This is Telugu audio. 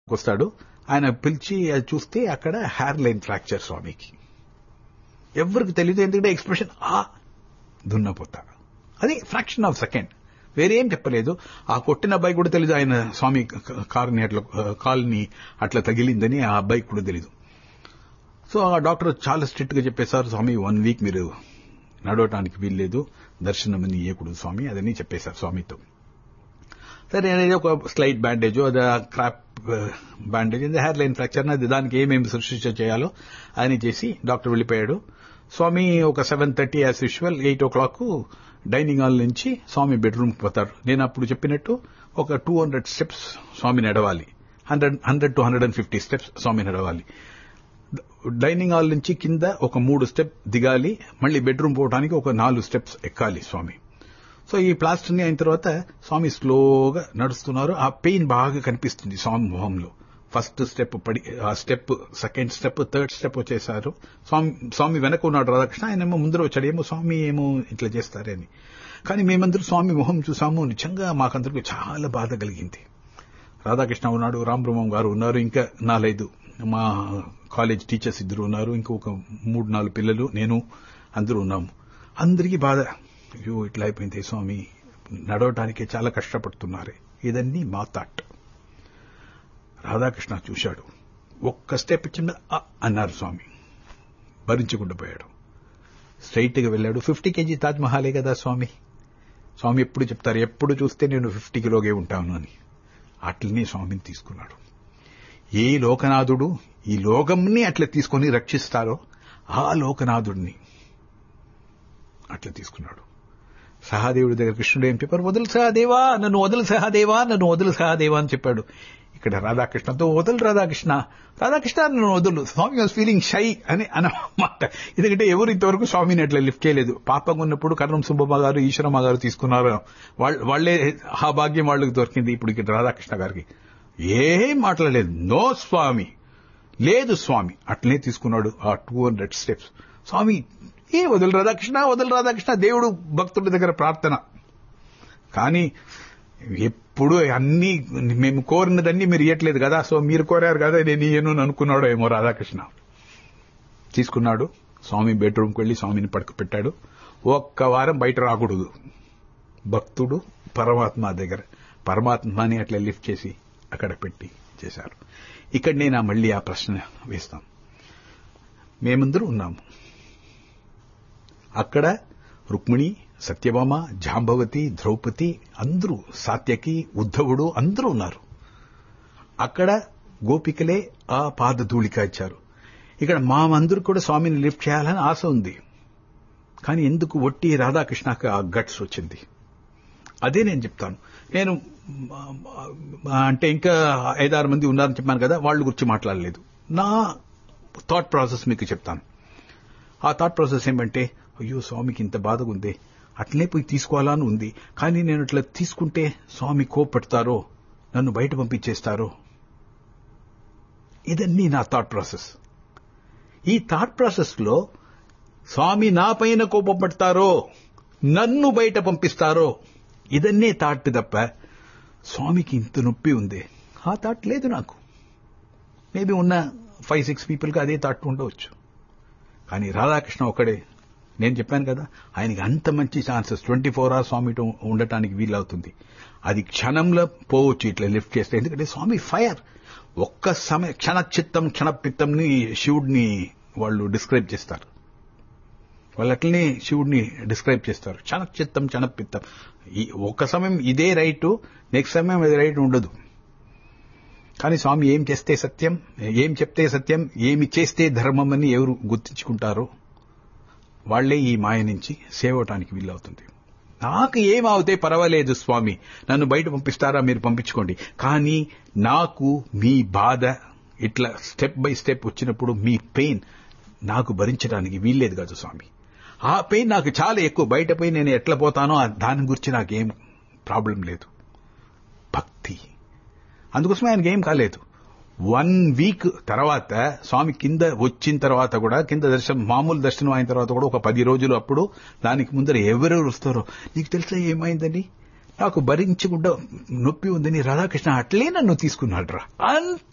వస్తాడు ఆయన పిలిచి అది చూస్తే అక్కడ హెయిర్ లైన్ ఫ్రాక్చర్ స్వామికి ఎవరికి తెలియదు ఎందుకంటే ఎక్స్ప్రెషన్ ఆ దున్నపోతా అది ఫ్రాక్షన్ ఆఫ్ సెకండ్ వేరేం చెప్పలేదు ఆ కొట్టిన అబ్బాయి కూడా తెలియదు ఆయన స్వామి కార్ని అట్లా కాల్ని అట్లా తగిలిందని ఆ అబ్బాయికి కూడా తెలీదు సో ఆ డాక్టర్ చాలా స్ట్రిక్ట్ గా చెప్పేశారు స్వామి వన్ వీక్ మీరు నడవటానికి వీల్లేదు దర్శనం అని ఇయ్యకూడదు స్వామి అదని చెప్పేశారు స్వామితో సరే అనేది ఒక స్లైట్ బ్యాండేజ్ అది crepe bandage hairline fracture అది దానికి ఏమేమి సృష్టించ చేయాలో అని చేసి డాక్టర్ వెళ్ళిపోయాడు స్వామి ఒక seven thirty as usual eight o'clock dining hall నుంచి స్వామి బెడ్రూమ్ పోతారు నేను అప్పుడు చెప్పినట్టు ఒక టూ హండ్రెడ్ స్టెప్స్ స్వామి నడవాలి hundred hundred to hundred and fifty steps స్వామి నడవాలి డైనింగ్ హాల్ నుంచి కింద ఒక మూడు స్టెప్ దిగాలి మళ్ళీ బెడ్రూమ్ పోవడానికి ఒక నాలుగు స్టెప్స్ ఎక్కాలి స్వామి సో ఈ ప్లాస్టర్ని అయిన తర్వాత స్వామి స్లోగా నడుస్తున్నారు ఆ పెయిన్ బాగా కనిపిస్తుంది స్వామి మొహంలో ఫస్ట్ స్టెప్ పడి ఆ step second step third step వచ్చేసారు స్వామి స్వామి వెనక ఉన్నాడు రాధాకృష్ణ ఆయన ఏమో ముందర వచ్చాడు ఏమో స్వామి ఏమో ఇట్లా చేస్తారని కానీ మేమందరూ స్వామి మొహం చూసాము నిజంగా మాకందరికి చాలా బాధ కలిగింది రాధాకృష్ణ ఉన్నాడు రామబ్రహ్మం గారు ఉన్నారు ఇంకా నాలుగైదు మా కాలేజ్ టీచర్స్ ఇద్దరు ఉన్నారు ఇంకొక మూడు నాలుగు పిల్లలు నేను అందరూ ఉన్నాము అందరికీ బాధ అయ్యో ఇట్లా అయిపోయింది స్వామి నడవటానికి చాలా కష్టపడుతున్నారే ఇదన్నీ మా థాట్ రాధాకృష్ణ చూశాడు ఒక్క స్టెప్ ఇచ్చిన అన్నారు స్వామి భరించకుండా పోయాడు స్ట్రైట్ గా వెళ్ళాడు ఫిఫ్టీ కేజీ తాజ్ మహాలే కదా స్వామి స్వామి ఎప్పుడు చెప్తారు ఎప్పుడు చూస్తే నేను ఫిఫ్టీ కిలోగే ఉంటాను అని అట్లనే స్వామిని తీసుకున్నాడు ఏ లోకనాథుడు ఈ లోకంని అట్లా తీసుకొని రక్షిస్తారో ఆ లోకనాథుడిని అట్లా తీసుకున్నాడు సహాదేవుడి దగ్గర కృష్ణుడు ఏం చెప్పారు వదులు సహాదేవా నన్ను వదులు సహాదేవా నన్ను వదులు సహాదేవా అని చెప్పాడు ఇక్కడ రాధాకృష్ణతో వదులు రాధాకృష్ణ రాధాకృష్ణ నన్ను వదులు స్వామి వాజ్ ఫీలింగ్ షై అని అన్నమాట ఎందుకంటే ఎవరు ఇంతవరకు స్వామిని అట్లా లిఫ్ట్ చేయలేదు పాపంగా ఉన్నప్పుడు కర్ణం సుబ్బమ్మ గారు ఈశ్వరమ్మ గారు తీసుకున్నారు వాళ్లే ఆ భాగ్యం వాళ్ళకి దొరికింది ఇప్పుడు ఇక్కడ రాధాకృష్ణ గారికి ఏం మాట్లాడలేదు నో స్వామి లేదు స్వామి అట్లనే తీసుకున్నాడు ఆ టూ హండ్రెడ్ స్టెప్స్ స్వామి ఏ వదులు రాధాకృష్ణ వదులు రాధాకృష్ణ దేవుడు భక్తుడి దగ్గర ప్రార్థన కానీ ఎప్పుడు అన్ని మేము కోరినదన్నీ మీరు ఇవ్వట్లేదు కదా సో మీరు కోరారు కదా నేను ఇయ్యను అనుకున్నాడో ఏమో రాధాకృష్ణ తీసుకున్నాడు స్వామి బెడ్రూమ్కి వెళ్లి స్వామిని పడుకు పెట్టాడు ఒక్క వారం బయట రాకూడదు భక్తుడు పరమాత్మ దగ్గర పరమాత్మని అట్లా లిఫ్ట్ చేసి అక్కడ పెట్టి చేశారు ఇక్కడ నేను మళ్ళీ ఆ ప్రశ్న వేస్తాం మేమందరూ ఉన్నాము అక్కడ రుక్మిణి సత్యభామ జాంబవతి ద్రౌపది అందరూ సాత్యకి ఉద్ధవుడు అందరూ ఉన్నారు అక్కడ గోపికలే ఆ పాదధూళిక ఇచ్చారు ఇక్కడ మామందరూ కూడా స్వామిని లిఫ్ట్ చేయాలని ఆశ ఉంది కానీ ఎందుకు ఒట్టి రాధాకృష్ణకు ఆ గట్స్ వచ్చింది అదే నేను చెప్తాను నేను అంటే ఇంకా ఐదారు మంది ఉన్నారని చెప్పాను కదా వాళ్ళ గురించి మాట్లాడలేదు నా థాట్ ప్రాసెస్ మీకు చెప్తాను ఆ థాట్ ప్రాసెస్ ఏమంటే అయ్యో స్వామికి ఇంత బాధగా ఉంది అట్లనే పోయి తీసుకోవాలని ఉంది కానీ నేను ఇట్లా తీసుకుంటే స్వామి కోపడతారో నన్ను బయట పంపించేస్తారో ఇదన్నీ నా థాట్ ప్రాసెస్ ఈ థాట్ ప్రాసెస్ లో స్వామి నా పైన కోపపడతారో నన్ను బయట పంపిస్తారో ఇదన్నే థాట్ తప్ప స్వామికి ఇంత నొప్పి ఉంది ఆ థాట్ లేదు నాకు మేబీ ఉన్న ఫైవ్ సిక్స్ పీపుల్కి అదే థాట్ ఉండవచ్చు కానీ రాధాకృష్ణ ఒకడే నేను చెప్పాను కదా ఆయనకి అంత మంచి ఛాన్సెస్ ట్వంటీ ఫోర్ అవర్స్ స్వామి ఉండటానికి వీలవుతుంది అది క్షణంలో పోవచ్చు ఇట్లా లిఫ్ట్ చేస్తే ఎందుకంటే స్వామి ఫైర్ ఒక్క సమయ క్షణ చిత్తం క్షణపిత్తంని శివుడిని వాళ్ళు డిస్క్రైబ్ చేస్తారు వాళ్ళు అట్లనే శివుడిని డిస్క్రైబ్ చేస్తారు క్షణ చిత్తం క్షణపిత్తం ఒక్క సమయం ఇదే రైట్ నెక్స్ట్ సమయం అది రైట్ ఉండదు కానీ స్వామి ఏం చేస్తే సత్యం ఏం చెప్తే సత్యం ఏమి చేస్తే ధర్మం అని ఎవరు గుర్తించుకుంటారో వాళ్లే ఈ మాయ నుంచి సేవ్ అవటానికి వీలవుతుంది నాకు ఏమవుతే పర్వాలేదు స్వామి నన్ను బయట పంపిస్తారా మీరు పంపించుకోండి కానీ నాకు మీ బాధ ఇట్లా స్టెప్ బై స్టెప్ వచ్చినప్పుడు మీ పెయిన్ నాకు భరించడానికి వీల్లేదు కాదు స్వామి ఆ పెయిన్ నాకు చాలా ఎక్కువ బయట పోయి నేను ఎట్లా పోతానో దాని గురించి నాకేం ప్రాబ్లం లేదు భక్తి అందుకోసమే ఆయనకి ఏం కాలేదు వన్ వీక్ తర్వాత స్వామి కింద వచ్చిన తర్వాత కూడా కింద దర్శనం మామూలు దర్శనం అయిన తర్వాత కూడా ఒక పది రోజులు అప్పుడు దానికి ముందర ఎవరెవరు వస్తారో నీకు తెలుసా ఏమైందని నాకు భరించకుండా నొప్పి ఉందని రాధాకృష్ణ అట్లే నన్ను తీసుకున్నాడు రా అంత